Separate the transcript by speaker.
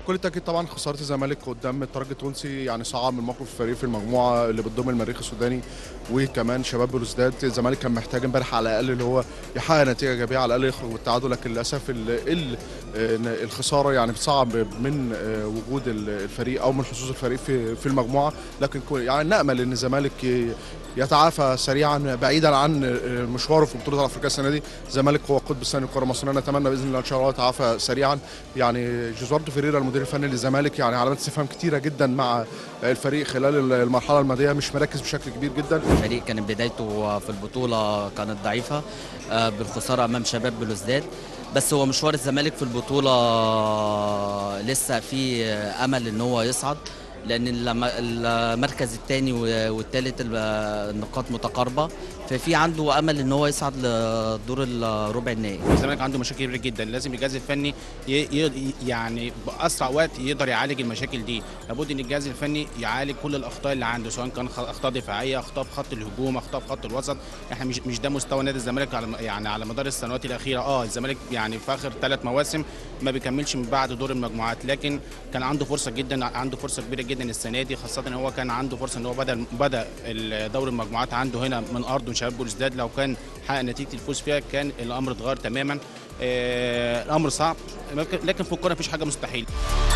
Speaker 1: بكل تاكيد طبعا خساره الزمالك قدام الترجي التونسي يعني صعب من موقف الفريق في المجموعه اللي بتضم المريخ السوداني وكمان شباب بلوزداد الزمالك كان محتاج امبارح على الاقل اللي هو يحقق نتيجه ايجابيه على الاقل يخرج بالتعادل لكن للاسف ال- ال- آه، الخساره يعني بتصعب من آه، وجود ال- الفريق او من حظوظ الفريق في في المجموعه لكن كو- يعني نامل ان الزمالك ي- يتعافى سريعا بعيدا عن آه، مشواره في البطوله الافريقيه السنه دي الزمالك هو قطب السنه الكره المصريه نتمنى باذن الله ان شاء الله يتعافى سريعا يعني جوزواردو فيريرا المدير الفني للزمالك يعني علامات استفهام كتيره جدا مع الفريق خلال المرحله الماضيه مش مركز بشكل كبير جدا
Speaker 2: الفريق كانت بدايته في البطولة كانت ضعيفة آه، بالخسارة أمام شباب بلوزداد بس هو مشوار الزمالك في البطولة لسه في أمل إن هو يصعد لأن لما المركز الثاني والثالث النقاط متقاربة ففي عنده أمل إن هو يصعد لدور الربع النهائي
Speaker 3: الزمالك عنده مشاكل كبيره جدا لازم الجهاز الفني ي... ي... يعني باسرع وقت يقدر يعالج المشاكل دي لابد ان الجهاز الفني يعالج كل الاخطاء اللي عنده سواء كان خ- اخطاء دفاعيه اخطاء في خط الهجوم اخطاء في خط الوسط احنا مش مش ده مستوى نادي الزمالك على يعني على مدار السنوات الاخيره اه الزمالك يعني في اخر ثلاث مواسم ما بيكملش من بعد دور المجموعات لكن كان عنده فرصه جدا عنده فرصه كبيره جدا السنه دي خاصه ان هو كان عنده فرصه ان هو بدا بدا دور المجموعات عنده هنا من ارضه شباب بلوزداد لو كان حقق نتيجه الفوز فيها كان الامر اتغير تماما آه الامر صعب لكن في الكوره مفيش حاجه مستحيل